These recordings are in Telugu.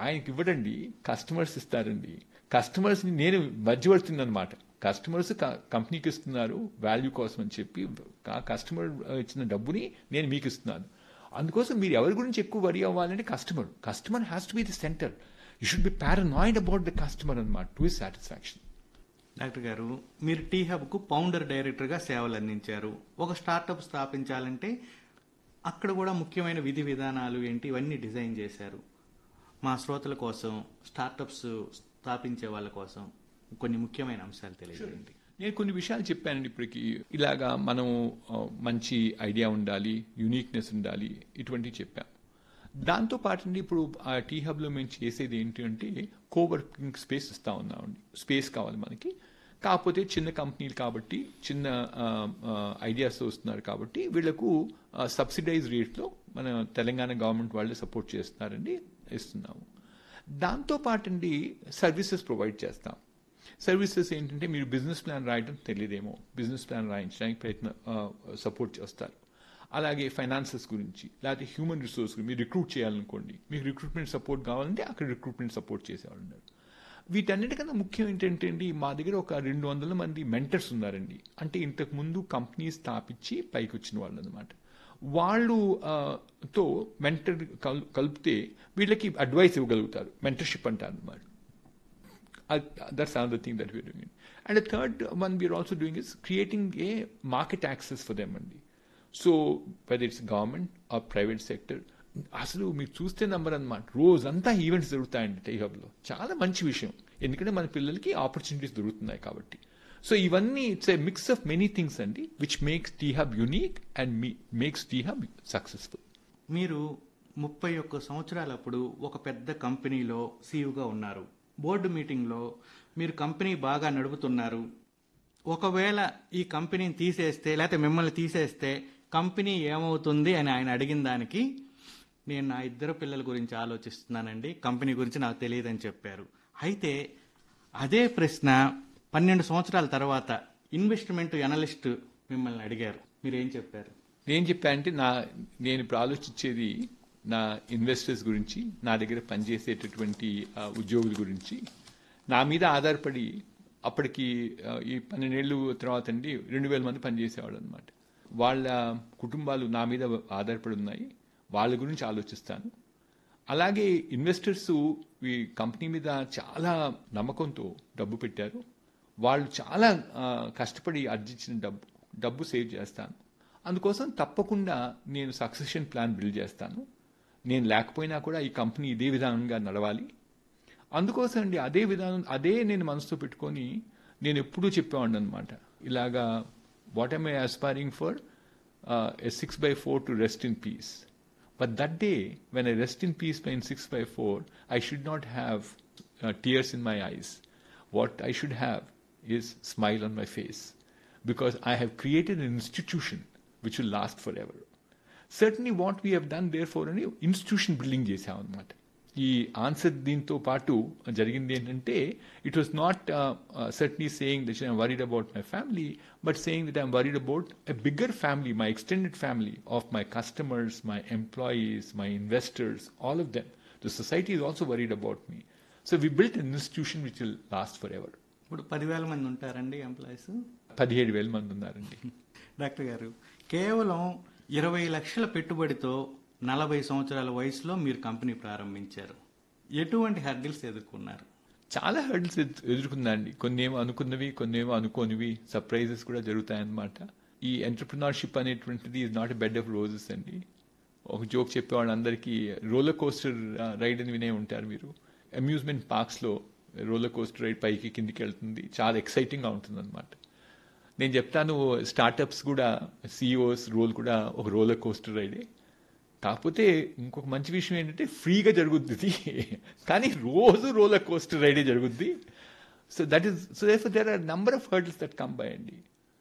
ఆయనకి ఇవ్వడండి కస్టమర్స్ ఇస్తారండి కస్టమర్స్ ని నేను మధ్యవర్తుంది అనమాట కస్టమర్స్ కంపెనీకి ఇస్తున్నారు వాల్యూ కోసం అని చెప్పి ఆ కస్టమర్ ఇచ్చిన డబ్బుని నేను మీకు ఇస్తున్నాను అందుకోసం మీరు ఎవరి గురించి ఎక్కువ వరి అవ్వాలంటే customer customer has to be the centre you should be paranoid about the customer అనమాట టు హిస్ సాటిస్ఫాక్షన్ డాక్టర్ గారు మీరు టీ హబ్కు ఫౌండర్ డైరెక్టర్గా సేవలు అందించారు ఒక స్టార్టప్ స్థాపించాలంటే అక్కడ కూడా ముఖ్యమైన విధి విధానాలు ఏంటి ఇవన్నీ డిజైన్ చేశారు మా శ్రోతల కోసం స్టార్టప్స్ స్థాపించే వాళ్ళ కోసం కొన్ని ముఖ్యమైన అంశాలు తెలియజేయండి నేను కొన్ని విషయాలు చెప్పానండి ఇప్పటికి ఇలాగా మనం ఆ, మంచి ఐడియా ఉండాలి యూనిక్నెస్ ఉండాలి ఇటువంటివి చెప్పాం దాంతో పాటు ఇప్పుడు ఆ టీ హబ్లో మేము చేసేది ఏంటి అంటే కోవర్కింగ్ స్పేస్ ఇస్తా ఉన్నామండి స్పేస్ కావాలి మనకి కాకపోతే చిన్న కంపెనీలు కాబట్టి చిన్న ఐడియాస్ వస్తున్నారు కాబట్టి వీళ్లకు సబ్సిడైజ్ రేట్లో మన తెలంగాణ గవర్నమెంట్ వాళ్ళు సపోర్ట్ చేస్తున్నారండి ఇస్తున్నాము దాంతో పాటండి సర్వీసెస్ ప్రొవైడ్ చేస్తాం సర్వీసెస్ ఏంటంటే మీరు బిజినెస్ ప్లాన్ రాయడం తెలియదేమో బిజినెస్ ప్లాన్ రాయించడానికి ప్రయత్న సపోర్ట్ చేస్తారు అలాగే ఫైనాన్సెస్ గురించి లేకపోతే హ్యూమన్ రిసోర్స్ గురించి మీరు రిక్రూట్ చేయాలనుకోండి మీకు రిక్రూట్మెంట్ సపోర్ట్ కావాలంటే అక్కడ రిక్రూట్మెంట్ సపోర్ట్ చేసేవాళ్ళు ఉన్నారు వీటన్నిటికన్నా ముఖ్యం ఏంటంటే అండి మా దగ్గర ఒక రెండు వందల మంది మెంటర్స్ ఉన్నారండి అంటే ఇంతకు ముందు కంపెనీ స్థాపించి పైకి వచ్చిన వాళ్ళు అనమాట వాళ్ళు ఆ, తో మెంటర్ కల్- కలిపితే వీళ్ళకి అడ్వైస్ ఇవ్వగలుగుతారు మెంటర్షిప్ అంటారు అనమాట Uh, that's another thing that we're doing. And the third one we're also doing is creating a market access for them only. So whether it's government or private sector, అసలు మీరు చూస్తే నంబర్ అనమాట రోజంతా ఈవెంట్స్ జరుగుతాయండి టై హబ్లో చాలా మంచి విషయం ఎందుకంటే మన పిల్లలకి ఆపర్చునిటీస్ దొరుకుతున్నాయి కాబట్టి సో ఇవన్నీ it's a mix of many things అండి which makes T Hub unique and makes T Hub successful మీరు ముప్పై ఒక్క సంవత్సరాలప్పుడు ఒక పెద్ద కంపెనీలో సీఈఓగా ఉన్నారు బోర్డు మీటింగ్లో మీరు కంపెనీ బాగా నడుపుతున్నారు ఒకవేళ ఈ కంపెనీని తీసేస్తే లేకపోతే మిమ్మల్ని తీసేస్తే కంపెనీ ఏమవుతుంది అని ఆయన అడిగిన దానికి నేను నా ఇద్దరు పిల్లల గురించి ఆలోచిస్తున్నానండి కంపెనీ గురించి నాకు తెలియదని చెప్పారు అయితే అదే ప్రశ్న పన్నెండు సంవత్సరాల తర్వాత ఇన్వెస్ట్మెంట్ ఎనలిస్ట్ మిమ్మల్ని అడిగారు మీరేం చెప్పారు నేను చెప్పానంటే నా నేను ఇప్పుడు ఆలోచించేది నా ఇన్వెస్టర్స్ గురించి నా దగ్గర పనిచేసేటటువంటి ఆ, ఉద్యోగుల గురించి నా మీద ఆధారపడి అప్పటికి ఆ, ఈ పన్నెండేళ్ళు తర్వాత అండి రెండు వేల మంది పనిచేసేవాళ్ళు అనమాట వాళ్ళ కుటుంబాలు నా మీద ఆధారపడి ఉన్నాయి వాళ్ళ గురించి ఆలోచిస్తాను అలాగే ఇన్వెస్టర్స్ ఈ కంపెనీ మీద చాలా నమ్మకంతో డబ్బు పెట్టారు వాళ్ళు చాలా ఆ, కష్టపడి ఆర్జించిన డబ్బు డబ్బు సేవ్ చేస్తాను అందుకోసం తప్పకుండా నేను సక్సెషన్ ప్లాన్ బిల్డ్ చేస్తాను నేను లేకపోయినా కూడా ఈ కంపెనీ ఇదే విధానంగా నడవాలి అందుకోసం అండి అదే విధానం అదే నేను మనసుతో పెట్టుకొని నేను ఎప్పుడూ చెప్పేవాడిని అనమాట ఇలాగా what am I aspiring for a six by four to rest in peace But that day, when I rest in peace by in 6 by 4, I should not have uh, tears in my eyes. What I should have is smile on my face. Because I have created an institution which will last forever. Certainly what we have done therefore అని ఇన్స్టిట్యూషన్ బిల్డింగ్ చేసాం అనమాట ఈ ఆన్సర్ దీంతో పాటు జరిగింది ఏంటంటే it was not certainly saying that I'm worried about my family but saying that I'm worried about a bigger family my extended family of my customers my employees my investors all of them the society is also worried about me so we built an institution which will last forever ఇప్పుడు పదివేల మంది ఉంటారండి ఎంప్లాయీస్ పదిహేడు వేల మంది ఉన్నారండి డాక్టర్ గారు కేవలం ఇరవై లక్షల పెట్టుబడితో నలభై సంవత్సరాల వయసులో మీరు కంపెనీ ప్రారంభించారు ఎటువంటి హర్డిల్స్ ఎదుర్కొన్నారు చాలా హర్డిల్స్ ఎదుర్కొందండి కొన్ని ఏమో అనుకున్నవి కొన్ని ఏమో అనుకోనివి సర్ప్రైజెస్ కూడా జరుగుతాయన్నమాట ఈ ఎంటర్ప్రినర్షిప్ అనేటువంటిది is not a bed of roses అండి ఒక జోక్ చెప్పేవాళ్ళు అందరికీ రోలర్ కోస్టర్ రైడ్ అని వినే ఉంటారు మీరు అమ్యూజ్మెంట్ పార్క్స్ లో రోలర్ కోస్టర్ రైడ్ పైకి కిందికి వెళ్తుంది చాలా ఎక్సైటింగ్ గా ఉంటుంది అనమాట నేను చెప్తాను స్టార్టప్స్ కూడా సిఇఓస్ రోల్ కూడా ఒక రోలర్ కోస్టర్ రైడే కాకపోతే ఇంకొక మంచి విషయం ఏంటంటే ఫ్రీగా జరుగుద్ది ఇది కానీ రోజు రోలర్ కోస్టర్ రైడే జరుగుద్ది so that is so there there are number of hurdles that come by అండి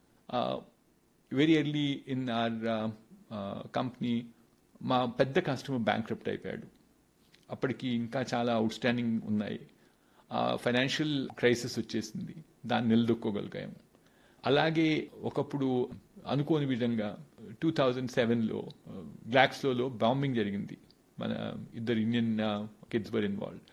very early in our company మా పెద్ద కస్టమర్ బ్యాంక్రప్ట్ అయిపోయాడు అప్పటికి ఇంకా చాలా అవుట్ స్టాండింగ్ ఉన్నాయి ఫైనాన్షియల్ క్రైసిస్ వచ్చేసింది దాన్ని నిలదొక్కోగలిగాము అలాగే ఒకప్పుడు అనుకోని విధంగా టూ థౌజండ్ సెవెన్లో గ్లాక్స్లో బాంబింగ్ జరిగింది మన ఇద్దరు ఇండియన్ కిడ్స్ వర్ ఇన్వాల్వ్